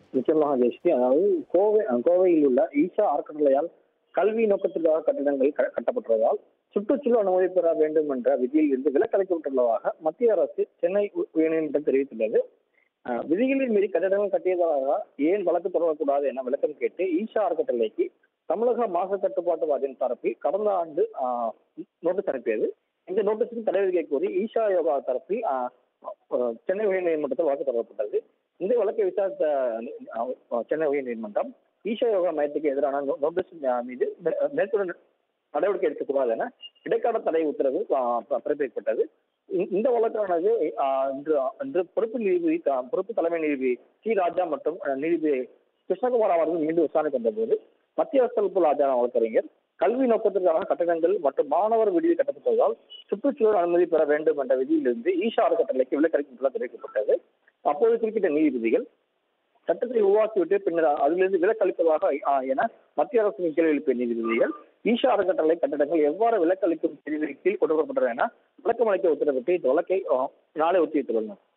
நிச்சயமாக ஜெயஸ்ரீ அதாவது கோவை அஹ் கோவையில் உள்ள ஈஷா அறக்கட்டளையால் கல்வி நோக்கத்திற்காக கட்டிடங்கள் க- கட்டப்பட்டுள்ளதால் சுற்றுச்சூழல் அனுமதி பெற வேண்டும் என்ற விதியில் இருந்து விலக்களிக்கப்பட்டுள்ளதாக மத்திய அரசு சென்னை உ- உயர்நீதிமன்றம் தெரிவித்துள்ளது அஹ் விதிகளின் மீறி கட்டிடங்கள் கட்டியதாக ஏன் வழக்கு தொடரக்கூடாது என விளக்கம் கேட்டு ஈஷா அறக்கட்டளைக்கு தமிழக மாசு கட்டுப்பாட்டு வாரியம் தரப்பில் கடந்த ஆண்டு ஆஹ், நோட்டீஸ் அனுப்பியது இந்த நோட்டீஸுக்கு தடை விதிக்க கோரி ஈஷா யோகா தரப்பில் ஆஹ், ஆஹ், சென்னை உயர்நீதிமன்றத்தில் வழக்கு தொடரப்பட்டது இந்த வழக்கை விசாரித்த ஆஹ், சென்னை உயர்நீதிமன்றம் ஈஷா யோகா மையத்துக்கு எதிரான நோ- நோட்டீஸ் ஆஹ், மீது மே- மேற்கொண்டு நடவடிக்கை எடுக்கக்கூடாது என இடைக்கால தடை உத்தரவு ஆஹ், ப- பிறப்பிக்கப்பட்டது இ- இந்த வழக்கானது ஆஹ், இன்று இன்று பொறுப்பு நீதிபதி த- பொறுப்பு தலைமை நீதிபதி சி ராஜா மற்றும் அஹ், நீதிபதி கிருஷ்ணகுமார் அவர்கள் மீண்டும் விசாரணைக்கு வந்தபோது மத்திய அரசு தரப்பு ஆஜரான வழக்கறிஞர் கல்வி நோக்கத்திற்கான கட்டடங்கள் மற்றும் மாணவர் விடுதி கட்டப்பட்டதால் சுற்றுச்சூழல் அனுமதி பெற வேண்டும் என்ற விதியிலிருந்து ஈஷா அறக்கட்டளைக்கு விலக்களிக்கப்பட்டதாக தெரிவிக்கப்பட்டது அப்போது குறிப்பிட்ட நீதிபதிகள் சட்டத்தை உருவாக்கிவிட்டு பின்னர் அதிலிருந்து விலக்களிப்பதாக ஆஹ், என மத்திய அரசு கேள்வி எழுப்பிய நீதிபதிகள் ஈஷா அறக்கட்டளை கட்டடங்கள் எவ்வாறு விலக்களிக்கும் பிரிவின் கீழ் கொண்டு வரப்பட்டது என விளக்கம் அளிக்க உத்தரவிட்டு இந்த வழக்கை ஆஹ், நாளை ஒத்திவைத்துள்ளனர்